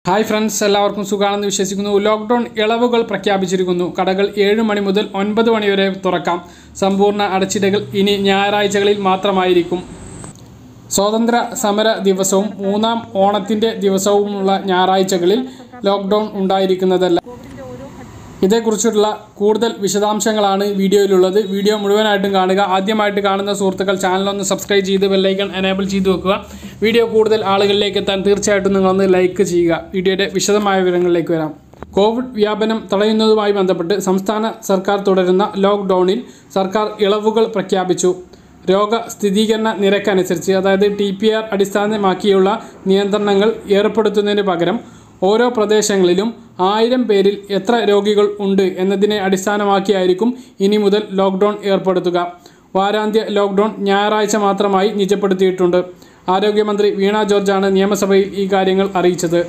hi friends എല്ലാവർക്കും സുഖമാണെന്ന് വിശ്വസിക്കുന്നു ലോക്ക്ഡൗൺ ഇളവുകൾ പ്രഖ്യാപിച്ചിരിക്കുന്നു കടകൾ ഏഴ് മണി മുതൽ ഒൻപത് മണി വരെ തുറക്കാം സമ്പൂർണ്ണ അടച്ചിടകൾ ഇനി ഞായറാഴ്ചകളിൽ മാത്രമായിരിക്കും സ്വാതന്ത്ര്യ സമര ദിവസവും മൂന്നാം ഓണത്തിൻ്റെ ദിവസവുമുള്ള ഞായറാഴ്ചകളിൽ ലോക്ക്ഡൗൺ ഉണ്ടായിരിക്കുന്നതല്ല ഇതേക്കുറിച്ചുള്ള കൂടുതൽ വിശദാംശങ്ങളാണ് വീഡിയോയിലുള്ളത് വീഡിയോ മുഴുവനായിട്ടും കാണുക ആദ്യമായിട്ട് കാണുന്ന സുഹൃത്തുക്കൾ ചാനലൊന്ന് സബ്സ്ക്രൈബ് ചെയ്ത് ബെല്ലൈക്കൺ എനേബിൾ ചെയ്ത് വെക്കുക വീഡിയോ കൂടുതൽ ആളുകളിലേക്ക് എത്താൻ തീർച്ചയായിട്ടും നിങ്ങളൊന്ന് ലൈക്ക് ചെയ്യുക വീഡിയോയുടെ വിശദമായ വിവരങ്ങളിലേക്ക് വരാം കോവിഡ് വ്യാപനം തടയുന്നതുമായി ബന്ധപ്പെട്ട് സംസ്ഥാന സർക്കാർ തുടരുന്ന ലോക്ക്ഡൗണിൽ സർക്കാർ ഇളവുകൾ പ്രഖ്യാപിച്ചു രോഗ സ്ഥിരീകരണ നിരക്കനുസരിച്ച് അതായത് ടി പി ആർ അടിസ്ഥാനമാക്കിയുള്ള നിയന്ത്രണങ്ങൾ ഏർപ്പെടുത്തുന്നതിന് പകരം ഓരോ പ്രദേശങ്ങളിലും ആയിരം പേരിൽ എത്ര രോഗികൾ ഉണ്ട് എന്നതിനെ അടിസ്ഥാനമാക്കിയായിരിക്കും ഇനി മുതൽ ലോക്ക്ഡൗൺ ഏർപ്പെടുത്തുക വാരാന്ത്യ ലോക്ക്ഡൗൺ ഞായറാഴ്ച മാത്രമായി നിജപ്പെടുത്തിയിട്ടുണ്ട് ആരോഗ്യമന്ത്രി വീണ ജോർജാണ് നിയമസഭയിൽ ഈ കാര്യങ്ങൾ അറിയിച്ചത്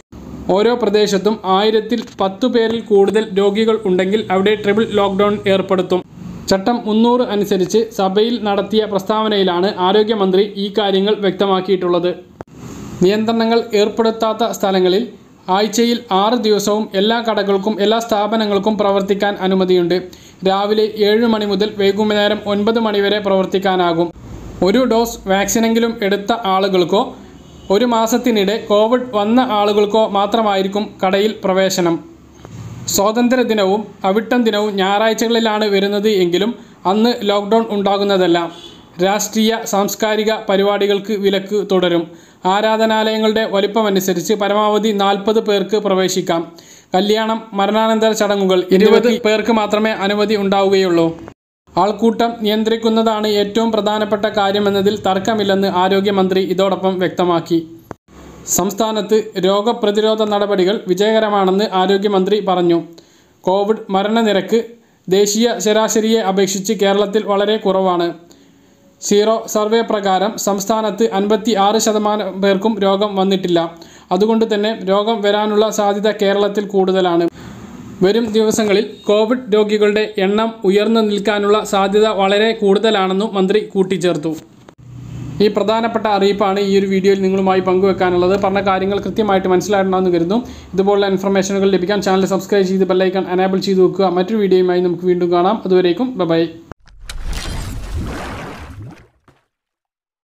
ഓരോ പ്രദേശത്തും ആയിരത്തിൽ പത്തു പേരിൽ കൂടുതൽ രോഗികൾ ഉണ്ടെങ്കിൽ അവിടെ ട്രിപ്പിൾ ലോക്ക്ഡൗൺ ഏർപ്പെടുത്തും ചട്ടം മുന്നൂറ് അനുസരിച്ച് സഭയിൽ നടത്തിയ പ്രസ്താവനയിലാണ് ആരോഗ്യമന്ത്രി ഈ കാര്യങ്ങൾ വ്യക്തമാക്കിയിട്ടുള്ളത് നിയന്ത്രണങ്ങൾ ഏർപ്പെടുത്താത്ത സ്ഥലങ്ങളിൽ ആഴ്ചയിൽ ആറ് ദിവസവും എല്ലാ കടകൾക്കും എല്ലാ സ്ഥാപനങ്ങൾക്കും പ്രവർത്തിക്കാൻ അനുമതിയുണ്ട് രാവിലെ ഏഴ് മണി മുതൽ വൈകുന്നേരം ഒൻപത് മണി വരെ പ്രവർത്തിക്കാനാകും ഒരു ഡോസ് വാക്സിനെങ്കിലും എടുത്ത ആളുകൾക്കോ ഒരു മാസത്തിനിടെ കോവിഡ് വന്ന ആളുകൾക്കോ മാത്രമായിരിക്കും കടയിൽ പ്രവേശനം സ്വാതന്ത്ര്യ ദിനവും അവിട്ടം ദിനവും ഞായറാഴ്ചകളിലാണ് വരുന്നത് എങ്കിലും അന്ന് ലോക്ക്ഡൗൺ ഉണ്ടാകുന്നതല്ല രാഷ്ട്രീയ സാംസ്കാരിക പരിപാടികൾക്ക് വിലക്ക് തുടരും ആരാധനാലയങ്ങളുടെ വലിപ്പമനുസരിച്ച് പരമാവധി നാൽപ്പത് പേർക്ക് പ്രവേശിക്കാം കല്യാണം മരണാനന്തര ചടങ്ങുകൾ ഇരുപത് പേർക്ക് മാത്രമേ അനുമതി ഉണ്ടാവുകയുള്ളൂ ആൾക്കൂട്ടം നിയന്ത്രിക്കുന്നതാണ് ഏറ്റവും പ്രധാനപ്പെട്ട കാര്യമെന്നതിൽ തർക്കമില്ലെന്ന് ആരോഗ്യമന്ത്രി ഇതോടൊപ്പം വ്യക്തമാക്കി സംസ്ഥാനത്ത് രോഗപ്രതിരോധ നടപടികൾ വിജയകരമാണെന്ന് ആരോഗ്യമന്ത്രി പറഞ്ഞു കോവിഡ് മരണനിരക്ക് ദേശീയ ശരാശരിയെ അപേക്ഷിച്ച് കേരളത്തിൽ വളരെ കുറവാണ് സീറോ സർവേ പ്രകാരം സംസ്ഥാനത്ത് അൻപത്തി ആറ് ശതമാനം പേർക്കും രോഗം വന്നിട്ടില്ല അതുകൊണ്ട് തന്നെ രോഗം വരാനുള്ള സാധ്യത കേരളത്തിൽ കൂടുതലാണ് വരും ദിവസങ്ങളിൽ കോവിഡ് രോഗികളുടെ എണ്ണം ഉയർന്നു നിൽക്കാനുള്ള സാധ്യത വളരെ കൂടുതലാണെന്നും മന്ത്രി കൂട്ടിച്ചേർത്തു ഈ പ്രധാനപ്പെട്ട അറിയിപ്പാണ് ഈ ഒരു വീഡിയോയിൽ നിങ്ങളുമായി പങ്കുവെക്കാനുള്ളത് പറഞ്ഞ കാര്യങ്ങൾ കൃത്യമായിട്ട് മനസ്സിലായിട്ടുണ്ടെന്ന് കരുതുന്നു ഇതുപോലുള്ള ഇൻഫർമേഷനുകൾ ലഭിക്കാൻ ചാനൽ സബ്സ്ക്രൈബ് ചെയ്ത് ബെല്ലൈക്കൺ എനേബിൾ ചെയ്ത് വെക്കുക മറ്റൊരു വീഡിയോയുമായി നമുക്ക് വീണ്ടും കാണാം അതുവരേക്കും ബൈ